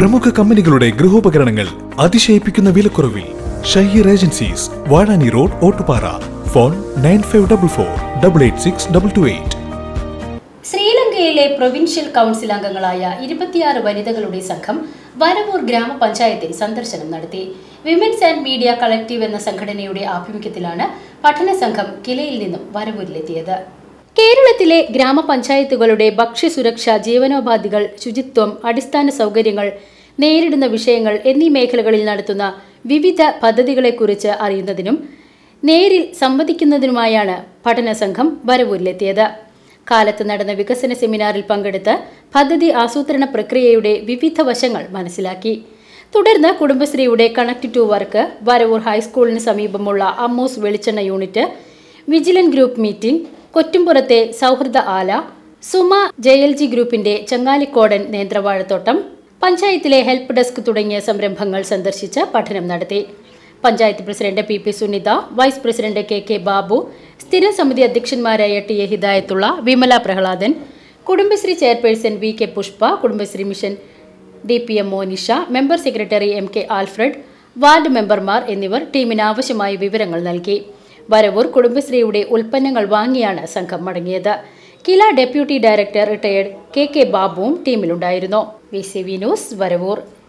പ്രമുഖ കമ്പനികളുടെ ഗൃഹോപകരണങ്ങൾ അതിശയിപ്പിക്കുന്ന വിലക്കുറവിൽ Shaheer agencies Vazhani road Ottupara phone nine five double four double eight six double two eight ശ്രീലങ്കയിലെ പ്രൊവിൻഷ്യൽ കൗൺസിൽ അംഗങ്ങളായ ഇരുപത്തിയാറ് വനിതകളുടെ സംഘം വരവൂർ ഗ്രാമപഞ്ചായത്തിൽ സന്ദർശനം നടത്തി വിമൻസ് ആൻഡ് മീഡിയ കളക്റ്റീവ് എന്ന സംഘടനയുടെ ആഭിമുഖ്യത്തിലാണ് പഠന സംഘം കിലയിൽ നിന്നും വരവൂരിലെത്തിയത് കേരളത്തിലെ ഗ്രാമപഞ്ചായത്തുകളുടെ ഭക്ഷ്യസുരക്ഷ ജീവനോപാധികൾ ശുചിത്വം അടിസ്ഥാന സൗകര്യങ്ങൾ നേരിടുന്ന വിഷയങ്ങൾ എന്നീ മേഖലകളിൽ നടത്തുന്ന വിവിധ പദ്ധതികളെക്കുറിച്ച് അറിയുന്നതിനും നേരിൽ സംവദിക്കുന്നതിനുമായാണ് പഠന സംഘം വരവൂരിലെത്തിയത് കാലത്ത് നടന്ന വികസന സെമിനാറിൽ പങ്കെടുത്ത് പദ്ധതി ആസൂത്രണ പ്രക്രിയയുടെ വിവിധ വശങ്ങൾ മനസ്സിലാക്കി തുടർന്ന് കുടുംബശ്രീയുടെ കണക്ട് ടു വർക്ക് വരവൂർ ഹൈസ്കൂളിന് സമീപമുള്ള അമ്മൂസ് വെളിച്ചെണ്ണ യൂണിറ്റ് വിജിലൻ ഗ്രൂപ്പ് മീറ്റിംഗ് കൊറ്റുംപുറത്തെ സൗഹൃദ ആല സുമ ജെ എൽ ജി ഗ്രൂപ്പിന്റെ ചങ്ങാലിക്കോടൻ നേന്ത്രവാഴത്തോട്ടം പഞ്ചായത്തിലെ ഹെൽപ്പ് ഡെസ്ക് തുടങ്ങിയ സംരംഭങ്ങൾ സന്ദർശിച്ച് പഠനം നടത്തി panchayat president P P Sunitha vice president K K Babu സ്ഥിരം സമിതി അധ്യക്ഷന്മാരായ T A Hidayathulla Vimala Prahladan Kudumbashree chairperson V K Pushpa Kudumbashree mission D P M Monisha member secretary M K Alfred ward മെമ്പർമാർ എന്നിവർ ടീമിന് ആവശ്യമായ വിവരങ്ങൾ നൽകി വരവൂർ കുടുംബശ്രീയുടെ ഉൽപ്പന്നങ്ങൾ വാങ്ങിയാണ് സംഘം മടങ്ങിയത് KILA deputy director retired K K ബാബുവും ടീമിലുണ്ടായിരുന്നു V C V news Varavoor